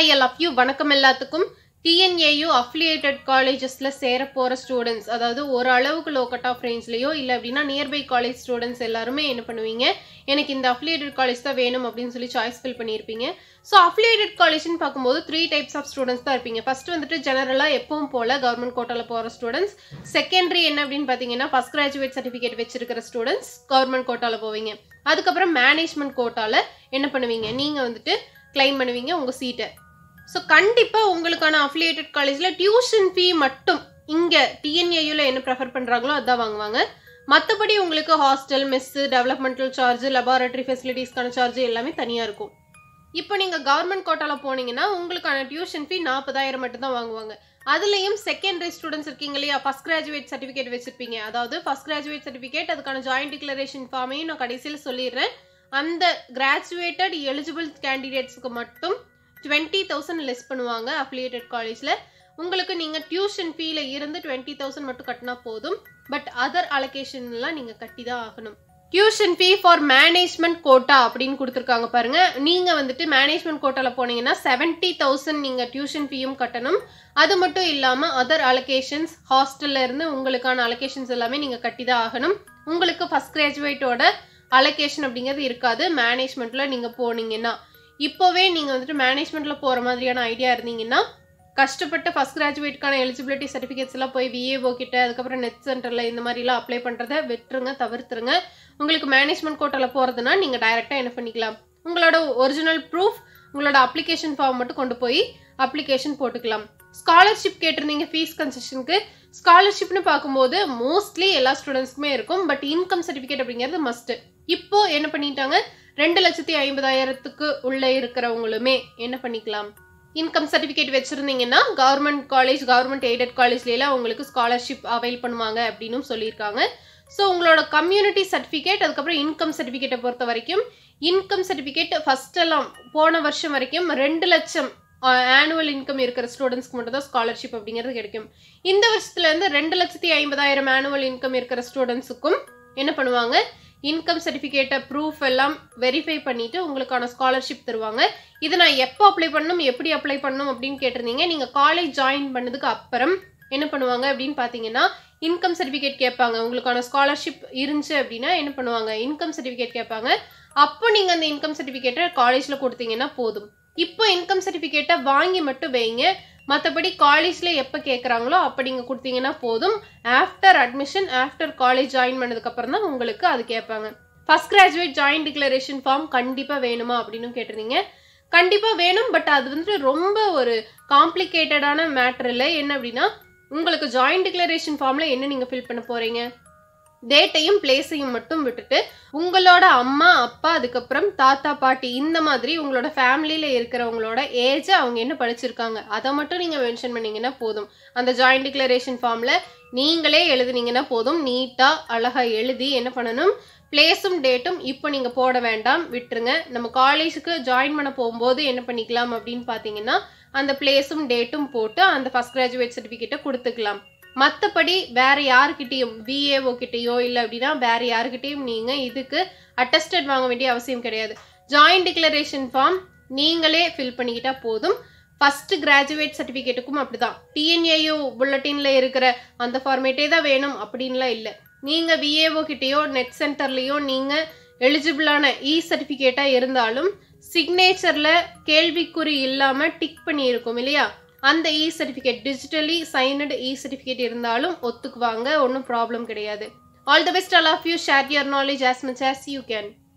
high I love you வணக்கம் எல்லாத்துக்கும் TNAU affiliated காலேஜஸ்ல சேர போற ஸ்டூடெண்ட்ஸ் அதாவது ஒரு அளவுக்கு லோ கட் ஆஃப் ரேஞ்ச்லயோ இல்லை அப்படின்னா நியர்பை காலேஜ் ஸ்டூடெண்ட்ஸ் எல்லாருமே என்ன பண்ணுவீங்க எனக்கு இந்த அஃபிலியேட்டட் காலேஜ் தான் வேணும் அப்படின்னு சொல்லி சாய்ஸ் ஃபில் பண்ணியிருப்பீங்க ஸோ அஃபிலியேட்டட் காலேஜ்னு பார்க்கும்போது த்ரீ டைப்ஸ் ஆஃப் ஸ்டூடெண்ட்ஸ் தான் இருப்பீங்க ஃபர்ஸ்ட் வந்துட்டு ஜெனரலாக எப்பவும் போல கவர்மெண்ட் கோட்டாவில் போகிற ஸ்டூடெண்ட்ஸ் செகண்டரி என்ன அப்படின்னு பார்த்தீங்கன்னா ஃபர்ஸ்ட் கிராஜுவேட் சர்டிஃபிகேட் வச்சிருக்கிற ஸ்டூடெண்ட்ஸ் கவர்மெண்ட் கோட்டாவில் போவீங்க அதுக்கப்புறம் மேனேஜ்மெண்ட் கோட்டாவில் என்ன பண்ணுவீங்க நீங்கள் வந்துட்டு கிளைம் பண்ணுவீங்க உங்கள் சீட்டை ஸோ கண்டிப்பாக உங்களுக்கான அஃபிலியேட்டட் காலேஜில் டியூஷன் ஃபீ மட்டும் இங்கே டிஎன்ஏயூவில் என்ன ப்ரெஃபர் பண்ணுறாங்களோ அதான் வாங்குவாங்க மற்றபடி உங்களுக்கு hostel mess developmental charge laboratory ஃபெசிலிட்டிஸ்க்கான சார்ஜ் எல்லாமே தனியாக இருக்கும் இப்போ நீங்கள் கவர்மெண்ட் கோட்டாவில் போனீங்கன்னா உங்களுக்கான டியூஷன் ஃபீ நாற்பதாயிரம் மட்டும் தான் வாங்குவாங்க அதுலேயும் செகண்டரி ஸ்டூடெண்ட்ஸ் இருக்கீங்க இல்லையா ஃபஸ்ட் கிராஜுவேட் சர்டிஃபிகேட் வச்சிருப்பீங்க அதாவது ஃபஸ்ட் கிராஜுவேட் சர்டிஃபிகேட் அதுக்கான ஜாயின்ட் டிக்ளரேஷன் ஃபார்மையும் நான் கடைசியில் சொல்லிடுறேன் அந்த கிராஜுவேட்டட் எலிஜிபிள் கேண்டிடேட்ஸுக்கு மட்டும் டுவெண்ட்டி தௌசண்ட் லெஸ் பண்ணுவாங்க அஃபிலியேட்டட் காலேஜில் உங்களுக்கு நீங்கள் டியூஷன் ஃபீல இருந்து டுவெண்ட்டி தௌசண்ட் மட்டும் கட்டினா போதும் பட் அதர் அலோகேஷன்லாம் நீங்கள் கட்டி தான் ஆகணும் tuition fee for management quota அப்படின்னு கொடுத்துருக்காங்க பாருங்க நீங்கள் வந்துட்டு மேனேஜ்மெண்ட் கோட்டாவில் போனீங்கன்னா செவன்ட்டி தௌசண்ட் நீங்கள் டியூஷன் ஃபீயும் கட்டணும் அது மட்டும் இல்லாமல் அதர் அலோகேஷன்ஸ் ஹாஸ்டல்ல இருந்து உங்களுக்கான அலோகேஷன்ஸ் எல்லாமே நீங்கள் கட்டி தான் ஆகணும் உங்களுக்கு ஃபஸ்ட் கிராஜுவேட்டோட அலோகேஷன் அப்படிங்கிறது இருக்காது மேனேஜ்மெண்ட்டில் நீங்கள் போனீங்கன்னா இப்போவே நீங்கள் வந்துட்டு மேனேஜ்மெண்ட்டில் போகிற மாதிரியான ஐடியா இருந்தீங்கன்னா கஷ்டப்பட்டு ஃபஸ்ட் கிராஜுவேட்கான எலிஜிபிலிட்டி சர்டிஃபிகேட்ஸ் எல்லாம் போய் விஏஓ கிட்ட அதுக்கப்புறம் நெட் சென்டரில் இந்த மாதிரிலாம் அப்ளை பண்ணுறத விட்டுருங்க தவிர்த்துருங்க உங்களுக்கு மேனேஜ்மெண்ட் கோட்டாவில் போகிறதுனா நீங்கள் டைரெக்டாக என்ன பண்ணிக்கலாம் உங்களோட ஒரிஜினல் ப்ரூஃப் உங்களோட அப்ளிகேஷன் ஃபார்ம் மட்டும் கொண்டு போய் அப்ளிகேஷன் போட்டுக்கலாம் ஸ்காலர்ஷிப் கேட்டிருந்தீங்க ஃபீஸ் கன்செஷனுக்கு ஸ்காலர்ஷிப்னு பார்க்கும்போது மோஸ்ட்லி எல்லா ஸ்டூடெண்ட்ஸ்க்குமே இருக்கும் பட் இன்கம் சர்டிஃபிகேட் அப்படிங்கிறது மஸ்ட்டு இப்போ என்ன பண்ணிட்டாங்க ரெண்டு லட்சத்தி ஐம்பதாயிரத்துக்கு உள்ள இருக்கிறவங்களுமே என்ன பண்ணிக்கலாம் இன்கம் சர்டிஃபிகேட் வச்சுருந்தீங்கன்னா கவர்மெண்ட் காலேஜ் கவர்மெண்ட் எய்டட் காலேஜ்லாம் உங்களுக்கு ஸ்காலர்ஷிப் அவைல் பண்ணுவாங்க அப்படின்னு சொல்லியிருக்காங்க ஸோ உங்களோட கம்யூனிட்டி சர்டிஃபிகேட் அதுக்கப்புறம் இன்கம் சர்டிஃபிகேட்டை பொறுத்த வரைக்கும் இன்கம் சர்டிஃபிகேட் ஃபஸ்ட்டெல்லாம் போன வருஷம் வரைக்கும் ரெண்டு லட்சம் ஆனுவல் இன்கம் இருக்கிற ஸ்டூடெண்ட்ஸ்க்கு மட்டும் தான் ஸ்காலர்ஷிப் அப்படிங்கிறது கிடைக்கும் இந்த வருஷத்துலேருந்து ரெண்டு லட்சத்தி ஐம்பதாயிரம் ஆனுவல் இன்கம் இருக்கிற ஸ்டூடெண்ட்ஸுக்கும் என்ன பண்ணுவாங்க இன்கம் சர்டிஃபிகேட்டை ப்ரூஃப் எல்லாம் வெரிஃபை பண்ணிட்டு உங்களுக்கான ஸ்காலர்ஷிப் தருவாங்க இது நான் எப்போ அப்ளை பண்ணணும் எப்படி அப்ளை பண்ணணும் அப்படின்னு கேட்டிருந்தீங்க நீங்கள் காலேஜ் ஜாயின் பண்ணதுக்கு அப்புறம் என்ன பண்ணுவாங்க அப்படின்னு பார்த்தீங்கன்னா இன்கம் சர்டிஃபிகேட் கேட்பாங்க உங்களுக்கான ஸ்காலர்ஷிப் இருந்துச்சு அப்படின்னா என்ன பண்ணுவாங்க இன்கம் சர்டிஃபிகேட் கேட்பாங்க அப்போ நீங்கள் அந்த இன்கம் சர்டிஃபிகேட்டை காலேஜில் கொடுத்தீங்கன்னா போதும் இப்போ இன்கம் சர்டிஃபிகேட்டை வாங்கி மட்டும் வைங்க மற்றபடி காலேஜில் எப்போ கேட்குறாங்களோ அப்போ நீங்கள் கொடுத்தீங்கன்னா போதும் after admission after college join பண்ணதுக்கப்புறம் தான் உங்களுக்கு அது கேட்பாங்க first graduate join declaration form கண்டிப்பாக வேணுமா அப்படின்னு கேட்டிருந்தீங்க கண்டிப்பாக வேணும் பட் அது வந்துட்டு ரொம்ப ஒரு காம்ப்ளிகேட்டடான மேட்ரு இல்லை என்ன அப்படின்னா உங்களுக்கு ஜாயின் டிக்ளரேஷன் ஃபார்மில் என்ன நீங்கள் ஃபில் பண்ண போகிறீங்க டேட்டையும் பிளேஸையும் மட்டும் விட்டுட்டு உங்களோட அம்மா அப்பா அதுக்கப்புறம் தாத்தா பாட்டி இந்த மாதிரி உங்களோட ஃபேமிலியில் இருக்கிறவங்களோட ஏஜை அவங்க என்ன படிச்சிருக்காங்க அதை மட்டும் நீங்கள் மென்ஷன் பண்ணீங்கன்னா போதும் அந்த ஜாயின்ட் டிக்ளரேஷன் ஃபார்மில் நீங்களே எழுதுனீங்கன்னா போதும் நீட்டாக அழகாக எழுதி என்ன பண்ணணும் பிளேஸும் டேட்டும் இப்போ நீங்கள் போட வேண்டாம் விட்டுருங்க நம்ம காலேஜுக்கு ஜாயின் பண்ண போகும்போது என்ன பண்ணிக்கலாம் அப்படின்னு பார்த்தீங்கன்னா அந்த பிளேஸும் டேட்டும் போட்டு அந்த ஃபஸ்ட் கிராஜுவேட் சர்டிஃபிகேட்டை கொடுத்துக்கலாம் மற்றபடி வேற யாருக்கிட்டேயும் விஏஓ கிட்டேயோ இல்லை அப்படின்னா வேற யாருக்கிட்டேயும் நீங்கள் இதுக்கு அட்டஸ்டட் வாங்க வேண்டிய அவசியம் கிடையாது ஜாயின்ட் டிக்ளரேஷன் ஃபார்ம் நீங்களே ஃபில் பண்ணிக்கிட்டா போதும் ஃபர்ஸ்ட் கிராஜுவேட் சர்டிஃபிகேட்டுக்கும் அப்படிதான் டிஎன்ஏயு புல்லட்டின்ல இருக்கிற அந்த ஃபார்மேட்டே தான் வேணும் அப்படின்லாம் இல்லை நீங்கள் விஏஓ கிட்டேயோ நெட் சென்டர்லேயோ நீங்கள் எலிஜிபிளான இ சர்டிஃபிகேட்டாக இருந்தாலும் சிக்னேச்சரில் கேள்விக்குறி இல்லாமல் டிக் பண்ணியிருக்கும் இல்லையா அந்த e certificate digitally signed e certificate இருந்தாலும் ஒத்துக்குவாங்க ஒன்றும் ப்ராப்ளம் கிடையாது all the best all of you share your knowledge as much as you can